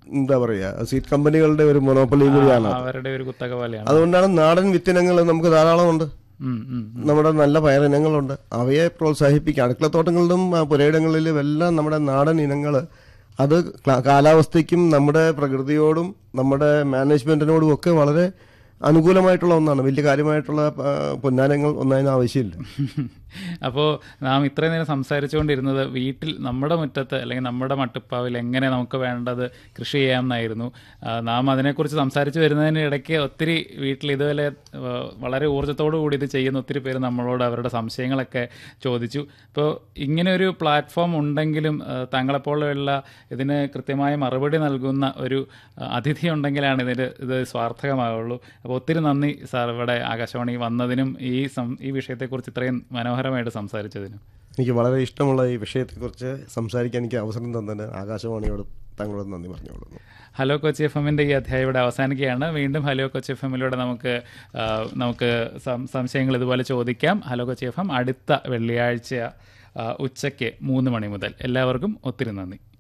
എന്താ പറയുക സീഡ് കമ്പനികളുടെ ഒരു മൊനോപ്പൊളിയും കൂടിയാണ് അത്. അവരുടെ ഒരു കുത്തക പോലെയാണ് അതുകൊണ്ടാണ് നാടൻ വിത്തിനങ്ങൾ നമുക്ക് ധാരാളമുണ്ട് ഉം, ഉം. നമ്മുടെ നല്ല പയറിനങ്ങളുണ്ട് അവയെ പ്രോത്സാഹിപ്പിക്കുക അടുക്കളത്തോട്ടങ്ങളിലും ആ, പുരയിടങ്ങളിലും എല്ലാം നമ്മുടെ നാടൻ ഇനങ്ങൾ അത് ക്ല- കാലാവസ്ഥയ്ക്കും നമ്മുടെ പ്രകൃതിയോടും നമ്മുടെ മാനേജ്മെന്റിനോടും ഒക്കെ വളരെ അനുകൂലമായിട്ടുള്ള ഒന്നാണ് വലിയ കാര്യമായിട്ടുള്ള ആ, പൊന്നാനങ്ങൾ ഒന്നതിന് ആവശ്യമില്ല അപ്പോൾ നാം ഇത്രയും നേരം സംസാരിച്ചുകൊണ്ടിരുന്നത് വീട്ടിൽ നമ്മുടെ മുറ്റത്ത് അല്ലെങ്കിൽ നമ്മുടെ മട്ടുപ്പാവിൽ എങ്ങനെ നമുക്ക് വേണ്ടത് കൃഷി ചെയ്യാമെന്നായിരുന്നു ആ, നാം അതിനെക്കുറിച്ച് സംസാരിച്ച് വരുന്നതിന് ഇടയ്ക്ക് ഒത്തിരി വീട്ടിൽ ഇതുപോലെ ആ, വളരെ ഊർജ്ജത്തോടു കൂടി ഇത് ചെയ്യുന്ന ഒത്തിരി പേര് നമ്മളോട് അവരുടെ സംശയങ്ങളൊക്കെ ചോദിച്ചു അപ്പോൾ ഇങ്ങനെ ഒരു പ്ലാറ്റ്ഫോം ഉണ്ടെങ്കിലും ആ, താങ്കളെപ്പോലുള്ള ഇതിന് കൃത്യമായ മറുപടി നൽകുന്ന ഒരു ആ, അതിഥി ഉണ്ടെങ്കിലാണ് ഇതിന് ഇത് സ്വാർത്ഥകമാവുള്ളൂ അപ്പോൾ ഒത്തിരി നന്ദി സാർ ഇവിടെ ആകാശവാണി വന്നതിനും ഈ സം ഈ വിഷയത്തെക്കുറിച്ച് ഇത്രയും മനോഹരമായിട്ട് സംസാരിച്ചതിനും എനിക്ക് വളരെ ഇഷ്ടമുള്ള ഈ വിഷയത്തെക്കുറിച്ച് സംസാരിക്കാൻ എനിക്ക് അവസരം തന്നതിന് ആകാശവാണിയോട് താങ്കളോട് നന്ദി പറഞ്ഞുകൊള്ളുന്നു ഹലോ കൊച്ചി എഫ് എമ്മിൻ്റെ ഈ അധ്യായം ഇവിടെ അവസാനിക്കുകയാണ് വീണ്ടും ഹലോ കൊച്ചി എഫ് എമ്മിലൂടെ നമുക്ക് ആ, നമുക്ക് സം- സംശയങ്ങൾ ഇതുപോലെ ചോദിക്കാം ഹലോ കൊച്ചി എഫ് എം അടുത്ത വെള്ളിയാഴ്ച ആ, ഉച്ചയ്ക്ക് മൂന്ന് മണി മുതൽ എല്ലാവർക്കും ഒത്തിരി നന്ദി